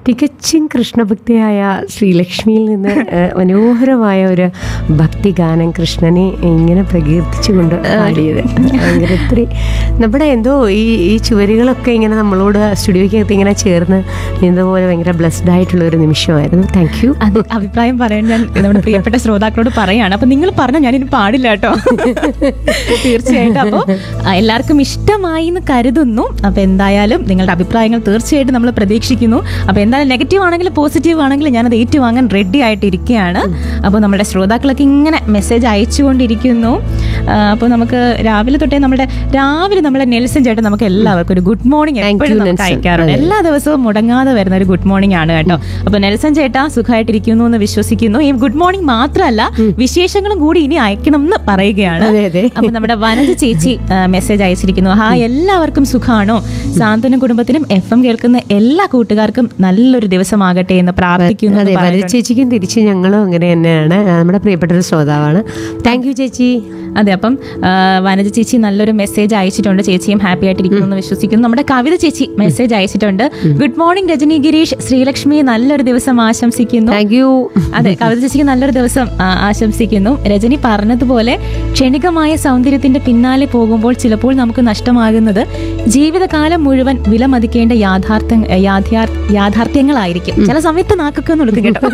തികച്ചും കൃഷ്ണഭക്തിയായ ശ്രീലക്ഷ്മിയിൽ നിന്ന് ഏഹ്, മനോഹരമായ ഒരു ഭക്തിഗാനം കൃഷ്ണനെ ഇങ്ങനെ പ്രകീർത്തിച്ചുകൊണ്ട് പാടിയത് ഭയങ്കര ഇത്തിരി നമ്മുടെ എന്തോ ഈ ഈ ചുവരുകളൊക്കെ ഇങ്ങനെ നമ്മളോട് സ്റ്റുഡിയോയ്ക്കകത്ത് ഇങ്ങനെ ചേർന്ന് നിന്നതുപോലെ ഭയങ്കര ബ്ലെസ്ഡ് ആയിട്ടുള്ള ഒരു നിമിഷമായിരുന്നു താങ്ക് യു അത് അഭിപ്രായം പറയാൻ ഞാൻ നമ്മുടെ പ്രിയപ്പെട്ട ശ്രോതാക്കളോട് പറയാണ് അപ്പൊ നിങ്ങൾ പറഞ്ഞ ഞാനിനി പാടില്ല കേട്ടോ തീർച്ചയായിട്ടും അപ്പോൾ എല്ലാവർക്കും ഇഷ്ടമായി എന്ന് കരുതുന്നു അപ്പൊ എന്തായാലും നിങ്ങളുടെ അഭിപ്രായങ്ങൾ തീർച്ചയായിട്ടും നമ്മൾ പ്രതീക്ഷിക്കുന്നു അപ്പൊ എന്തായാലും നെഗറ്റീവ് ആണെങ്കിലും പോസിറ്റീവ് ആണെങ്കിലും ഞാനത് ഏറ്റുവാങ്ങാൻ റെഡി ആയിട്ടിരിക്കുകയാണ് അപ്പോൾ നമ്മുടെ ശ്രോതാക്കളൊക്കെ ഇങ്ങനെ മെസ്സേജ് അയച്ചുകൊണ്ടിരിക്കുന്നു അപ്പോൾ നമുക്ക് രാവിലെ തൊട്ടേ നമ്മുടെ രാവിലെ നമ്മുടെ നെൽസൺ ചേട്ടൻ നമുക്ക് എല്ലാവർക്കും ഒരു ഗുഡ് മോർണിംഗ് Thank എപ്പോഴും you, നമുക്ക് നെൽസൺ. അയക്കാറുണ്ട് അതെ. എല്ലാ ദിവസവും മുടങ്ങാതെ വരുന്ന ഒരു ഗുഡ് മോർണിംഗ് ആണ് കേട്ടോ അപ്പൊ നെൽസൺ ചേട്ടാ സുഖമായിട്ടിരിക്കുന്നു എന്ന് വിശ്വസിക്കുന്നു ഈ ഗുഡ് മോർണിംഗ് മാത്രമല്ല വിശേഷങ്ങളും കൂടി ഇനി അയക്കണം എന്ന് പറയുകയാണ് അതെ, അതെ. അപ്പൊ നമ്മുടെ വനജ ചേച്ചി മെസ്സേജ് അയച്ചിരിക്കുന്നു ഹാ എല്ലാവർക്കും സുഖാണോ സാന്ത്വന കുടുംബത്തിനും എഫ് എം കേൾക്കുന്ന എല്ലാ കൂട്ടുകാർക്കും നല്ലൊരു ദിവസമാകട്ടെ എന്ന് പ്രാർത്ഥിക്കുന്നു അതെ എന്ന് വരദ പറയുന്നുണ്ട്. ചേച്ചിക്കും തിരിച്ച് ഞങ്ങളും അങ്ങനെ തന്നെയാണ് നമ്മുടെ പ്രിയപ്പെട്ട ഒരു ശ്രോതാവാണ് താങ്ക് യു ചേച്ചി അതെ അപ്പം ആ, വനജ ചേച്ചി നല്ലൊരു മെസ്സേജ് അയച്ചിട്ടുണ്ട് ചേച്ചിയും ഹാപ്പി ആയിട്ടിരിക്കുന്നു എന്ന് വിശ്വസിക്കുന്നു നമ്മുടെ കവിത ചേച്ചി മെസ്സേജ് അയച്ചിട്ടുണ്ട് ഗുഡ് മോർണിംഗ് രജനി ഗിരീഷ് ശ്രീലക്ഷ്മി നല്ലൊരു ദിവസം ആശംസിക്കുന്നു താങ്ക് യു അതെ കവിത ചേച്ചിക്ക് നല്ലൊരു ദിവസം ആ, ആശംസിക്കുന്നു രജനി പറഞ്ഞതുപോലെ ക്ഷണികമായ സൗന്ദര്യത്തിന്റെ പിന്നാലെ പോകുമ്പോൾ ചിലപ്പോൾ നമുക്ക് നഷ്ടമാകുന്നത് ജീവിതകാലം മുഴുവൻ വിലമതിക്കേണ്ട യാഥാർത്ഥ യാഥാർ- യാഥാർത്ഥ്യങ്ങളായിരിക്കും ചില സമയത്ത് നാക്കൊക്കെ ഒന്ന് എടുക്കും കേട്ടോ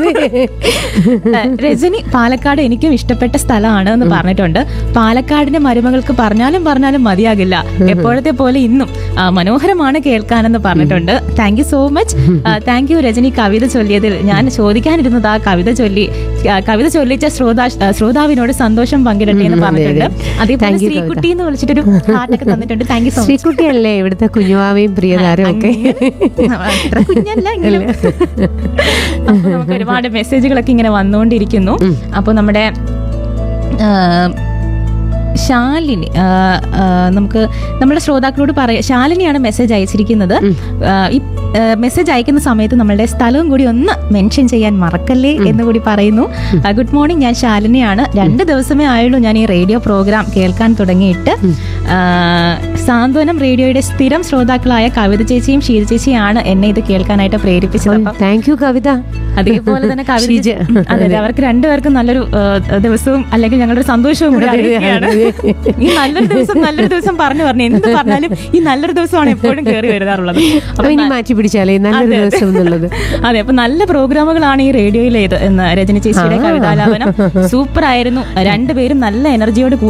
ഏ, രജനി പാലക്കാട് എനിക്കും ഇഷ്ടപ്പെട്ട സ്ഥലമാണ് എന്ന് പറഞ്ഞിട്ടുണ്ട് പാലക്കാടിന്റെ മരുമകൾക്ക് പറഞ്ഞാലും പറഞ്ഞാലും മതിയാകില്ല എപ്പോഴത്തെ പോലെ ഇന്നും ആ, മനോഹരമാണ് കേൾക്കാനെന്ന് പറഞ്ഞിട്ടുണ്ട് thank you so much thank you Rajani കവിത ചൊല്ലിയതിൽ ഞാൻ ചോദിക്കാനിരുന്നത് ആ കവിത ചൊല്ലി ആ, കവിത ചൊല്ലിച്ച ശ്രോതാ ആ, ശ്രോതാവിനോട് സന്തോഷം പങ്കിടട്ടെ എന്ന് ഉം, അതെ, പറഞ്ഞിട്ടുണ്ട് അതെ. അതേപോലെ Thank you, ശ്രീകുട്ടി എന്ന് വിളിച്ചിട്ടൊരു ഹാർട്ടൊക്കെ തന്നിട്ടുണ്ട് താങ്ക് യു സോ മച്ച് ശ്രീകുട്ടിയല്ലേ ഇവിടുത്തെ കുഞ്ഞുവാവയും പ്രിയതാരവും ഒക്കെ അത്ര കുഞ്ഞല്ല എങ്കിലും അപ്പൊ നമുക്ക് ഒരുപാട് മെസ്സേജുകളൊക്കെ ഇങ്ങനെ വന്നുകൊണ്ടിരിക്കുന്നു അപ്പൊ നമ്മുടെ ആ, ശാലിനി ആ, ആ, നമുക്ക് നമ്മുടെ ശ്രോതാക്കളോട് പറയാം ശാലിനിയാണ് മെസ്സേജ് അയച്ചിരിക്കുന്നത് ആ, ഈ മെസ്സേജ് അയക്കുന്ന സമയത്ത് നമ്മളുടെ സ്ഥലവും കൂടി ഒന്ന് മെൻഷൻ ചെയ്യാൻ മറക്കല്ലേ എന്ന് കൂടി പറയുന്നു ആ, ഗുഡ് മോർണിംഗ് ഞാൻ ശാലിനിയാണ് രണ്ട് ദിവസമേ ആയുള്ളൂ ഞാൻ ഈ റേഡിയോ പ്രോഗ്രാം കേൾക്കാൻ തുടങ്ങിയിട്ട് ആ, സാന്ത്വനം റേഡിയോയുടെ സ്ഥിരം ശ്രോതാക്കളായ കവിത ചേച്ചിയും ഷീത ചേച്ചിയാണ് എന്നെ ഇത് കേൾക്കാനായിട്ട് പ്രേരിപ്പിച്ചത് അപ്പം താങ്ക് യു കവിത അതേപോലെ തന്നെ കവിത ഷീജ. ഉം, അതെ അതെ, അവർക്ക് രണ്ടുപേർക്കും നല്ലൊരു ആ, ദിവസവും അല്ലെങ്കിൽ ഞങ്ങളുടെ സന്തോഷവും കൂടി അതെ, അറിയിക്കുകയാണ് അതെ. ഈ നല്ലൊരു ദിവസം നല്ലൊരു ദിവസം പറഞ്ഞു പറഞ്ഞു എന്ത് പറഞ്ഞാലും ഈ നല്ലൊരു ദിവസമാണ് എപ്പോഴും കയറി വരാറുള്ളത് അപ്പൊ ഇനി മാറ്റി പിടിച്ചാലേ നല്ലൊരു അതെ, അതെ. ദിവസം എന്നുള്ളത് അതെ അപ്പൊ നല്ല പ്രോഗ്രാമുകളാണ് ഈ റേഡിയോയിലേത് എന്ന് രജനി ചേച്ചിയുടെ ആ. കവിതാലാപനം സൂപ്പർ ആയിരുന്നു രണ്ടുപേരും നല്ല എനർജിയോട് കൂടി